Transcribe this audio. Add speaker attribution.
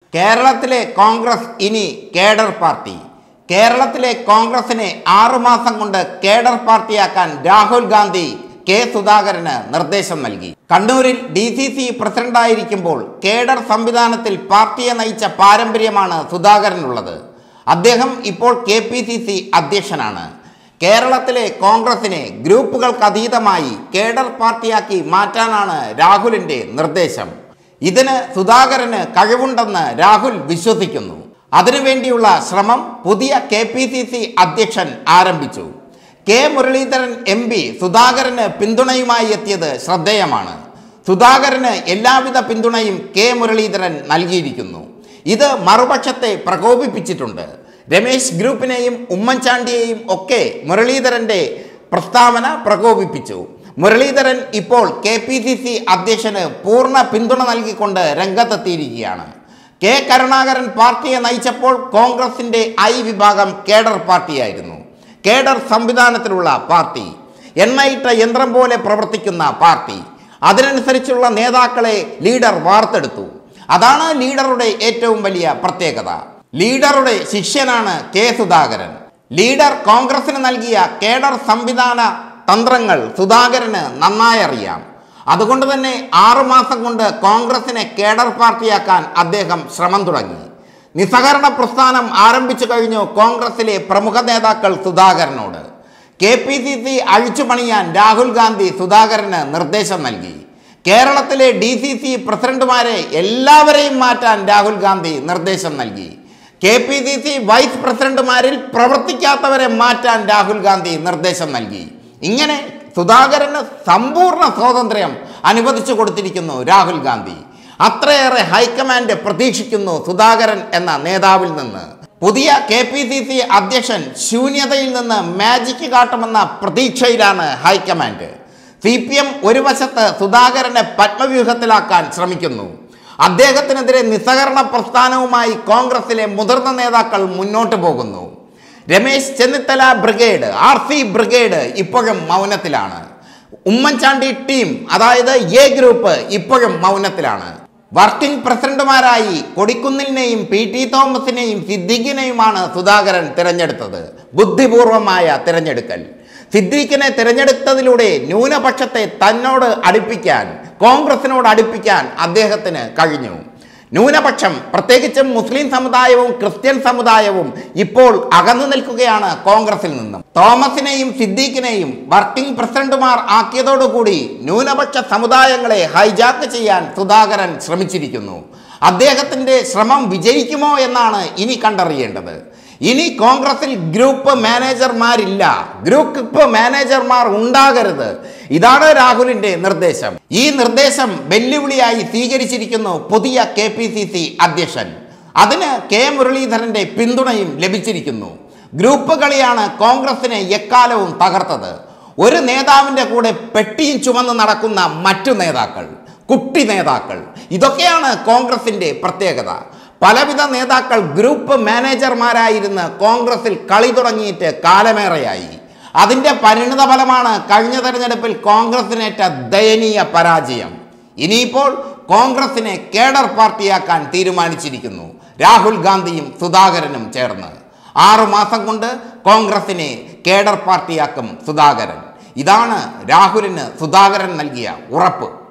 Speaker 1: കേരളത്തിലെ കോൺഗ്രസ് ഇനി cadre party കേരളത്തിലെ കോൺഗ്രസിനെ ആറുമാസം കൊണ്ട് കേഡർ പാർട്ടിയാക്കാൻ രാഹുൽ ഗാന്ധി കെ സുധാകരന് നിർദ്ദേശം നൽകി കണ്ണൂരിൽ ഡി സി സി പ്രസിഡന്റായിരിക്കുമ്പോൾ കേഡർ സംവിധാനത്തിൽ പാർട്ടിയെ നയിച്ച പാരമ്പര്യമാണ് സുധാകരനുള്ളത് അദ്ദേഹം ഇപ്പോൾ കെ പി സി സി അധ്യക്ഷനാണ് കേരളത്തിലെ കോൺഗ്രസിനെ ഗ്രൂപ്പുകൾക്ക് അതീതമായി കേഡർ പാർട്ടിയാക്കി മാറ്റാനാണ് രാഹുലിന്റെ നിർദ്ദേശം ഇതിന് സുധാകരന് കഴിവുണ്ടെന്ന് രാഹുൽ വിശ്വസിക്കുന്നു അതിനുവേണ്ടിയുള്ള ശ്രമം പുതിയ കെ പി സി സി അധ്യക്ഷൻ ആരംഭിച്ചു കെ മുരളീധരൻ എം പി സുധാകരന് പിന്തുണയുമായി എത്തിയത് ശ്രദ്ധേയമാണ് സുധാകരന് എല്ലാവിധ പിന്തുണയും കെ മുരളീധരൻ നൽകിയിരിക്കുന്നു ഇത് മറുപക്ഷത്തെ പ്രകോപിപ്പിച്ചിട്ടുണ്ട് രമേശ് ഗ്രൂപ്പിനെയും ഉമ്മൻചാണ്ടിയെയും ഒക്കെ മുരളീധരന്റെ പ്രസ്താവന പ്രകോപിപ്പിച്ചു മുരളീധരൻ ഇപ്പോൾ കെ പി സി സി അധ്യക്ഷന് പൂർണ്ണ പിന്തുണ നൽകിക്കൊണ്ട് രംഗത്തെത്തിയിരിക്കുകയാണ് കെ കരുണാകരൻ പാർട്ടിയെ നയിച്ചപ്പോൾ കോൺഗ്രസിന്റെ ഐ വിഭാഗം കേഡർ പാർട്ടിയായിരുന്നു കേഡർ സംവിധാനത്തിലുള്ള പാർട്ടി എണ്ണയിട്ട യന്ത്രം പോലെ പ്രവർത്തിക്കുന്ന പാർട്ടി അതിനനുസരിച്ചുള്ള നേതാക്കളെ ലീഡർ വാർത്തെടുത്തു അതാണ് ലീഡറുടെ ഏറ്റവും വലിയ പ്രത്യേകത ലീഡറുടെ ശിഷ്യനാണ് കെ സുധാകരൻ ലീഡർ കോൺഗ്രസിന് നൽകിയ കേഡർ സംവിധാന തന്ത്രങ്ങൾ സുധാകരന് നന്നായി അറിയാം അതുകൊണ്ട് തന്നെ ആറുമാസം കൊണ്ട് കോൺഗ്രസിനെ കേഡർ പാർട്ടിയാക്കാൻ അദ്ദേഹം ശ്രമം തുടങ്ങി നിസ്സഹകരണ പ്രസ്ഥാനം ആരംഭിച്ചു കഴിഞ്ഞു കോൺഗ്രസിലെ പ്രമുഖ നേതാക്കൾ സുധാകരനോട് കെ പി സി സി അഴിച്ചുപണിയാൻ രാഹുൽ ഗാന്ധി സുധാകരന് നിർദ്ദേശം നൽകി കേരളത്തിലെ ഡി സി സി പ്രസിഡന്റുമാരെ എല്ലാവരെയും മാറ്റാൻ രാഹുൽ ഗാന്ധി നിർദ്ദേശം നൽകി K P C C vice പ്രസിഡന്റുമാരിൽ പ്രവർത്തിക്കാത്തവരെ മാറ്റാൻ രാഹുൽ ഗാന്ധി നിർദ്ദേശം നൽകി ഇങ്ങനെ സുധാകരന് സമ്പൂർണ്ണ സ്വാതന്ത്ര്യം അനുവദിച്ചു കൊടുത്തിരിക്കുന്നു രാഹുൽ ഗാന്ധി അത്രയേറെ ഹൈക്കമാൻഡ് പ്രതീക്ഷിക്കുന്നു സുധാകരൻ എന്ന നേതാവിൽ നിന്ന് പുതിയ കെ പി സി സി അധ്യക്ഷൻ ശൂന്യതയിൽ നിന്ന് മാജിക് കാട്ടുമെന്ന പ്രതീക്ഷയിലാണ് ഹൈക്കമാൻഡ് സി പി എം ഒരു വശത്ത് സുധാകരനെ പത്മവ്യൂഹത്തിലാക്കാൻ ശ്രമിക്കുന്നു അദ്ദേഹത്തിനെതിരെ നിസ്സഹകരണ പ്രസ്ഥാനവുമായി കോൺഗ്രസിലെ മുതിർന്ന നേതാക്കൾ മുന്നോട്ട് പോകുന്നു Ramesh Chennithala brigade R C brigade ഇപ്പോഴും മൗനത്തിലാണ് ഉമ്മൻചാണ്ടി ടീം അതായത് എ ഗ്രൂപ്പ് ഇപ്പോഴും മൗനത്തിലാണ് വർക്കിംഗ് പ്രസിഡന്റുമാരായി കൊടിക്കുന്നിലിനെയും പി ടി തോമസിനെയും സിദ്ദിഖിനെയുമാണ് സുധാകരൻ തിരഞ്ഞെടുത്തത് ബുദ്ധിപൂർവമായ തിരഞ്ഞെടുക്കൽ സിദ്ദീഖിനെ തിരഞ്ഞെടുത്തതിലൂടെ ന്യൂനപക്ഷത്തെ തന്നോട് അടുപ്പിക്കാൻ കോൺഗ്രസിനോട് അടുപ്പിക്കാൻ അദ്ദേഹത്തിന് കഴിഞ്ഞു ന്യൂനപക്ഷം പ്രത്യേകിച്ചും മുസ്ലിം സമുദായവും ക്രിസ്ത്യൻ സമുദായവും ഇപ്പോൾ അകന്നു നിൽക്കുകയാണ് കോൺഗ്രസിൽ നിന്നും തോമസിനെയും സിദ്ദീഖിനെയും വർക്കിംഗ് പ്രസിഡന്റുമാർ ആക്കിയതോടുകൂടി ന്യൂനപക്ഷ സമുദായങ്ങളെ ഹൈജാക്ക് ചെയ്യാൻ സുധാകരൻ ശ്രമിച്ചിരിക്കുന്നു അദ്ദേഹത്തിന്റെ ശ്രമം വിജയിക്കുമോ എന്നാണ് ഇനി കണ്ടറിയേണ്ടത് ഇനി കോൺഗ്രസിൽ ഗ്രൂപ്പ് മാനേജർമാരില്ല ഗ്രൂപ്പ് മാനേജർമാർ ഉണ്ടാകരുത് ഇതാണ് രാഹുലിന്റെ നിർദ്ദേശം ഈ നിർദ്ദേശം വെല്ലുവിളിയായി സ്വീകരിച്ചിരിക്കുന്നു പുതിയ കെ പി സി സി അധ്യക്ഷൻ അതിന് കെ മുരളീധരന്റെ പിന്തുണയും ലഭിച്ചിരിക്കുന്നു ഗ്രൂപ്പ് കളിയാണ് കോൺഗ്രസിനെ എക്കാലവും തകർത്തത് ഒരു നേതാവിന്റെ കൂടെ പെട്ടിയും ചുമന്ന് നടക്കുന്ന മറ്റു നേതാക്കൾ കുട്ടി നേതാക്കൾ ഇതൊക്കെയാണ് കോൺഗ്രസിന്റെ പ്രത്യേകത പലവിധ നേതാക്കൾ ഗ്രൂപ്പ് മാനേജർമാരായിരുന്ന് കോൺഗ്രസിൽ കളി തുടങ്ങിയിട്ട് കാലമേറെയായി അതിന്റെ പരിണിത ഫലമാണ് കഴിഞ്ഞ തെരഞ്ഞെടുപ്പിൽ കോൺഗ്രസിനേറ്റ ദയനീയ പരാജയം ഇനിയിപ്പോൾ കോൺഗ്രസിനെ കേഡർ പാർട്ടിയാക്കാൻ തീരുമാനിച്ചിരിക്കുന്നു രാഹുൽ ഗാന്ധിയും സുധാകരനും ചേർന്ന് ആറു മാസം കൊണ്ട് കോൺഗ്രസിനെ കേഡർ പാർട്ടിയാക്കും സുധാകരൻ ഇതാണ് രാഹുലിന് സുധാകരൻ നൽകിയ ഉറപ്പ്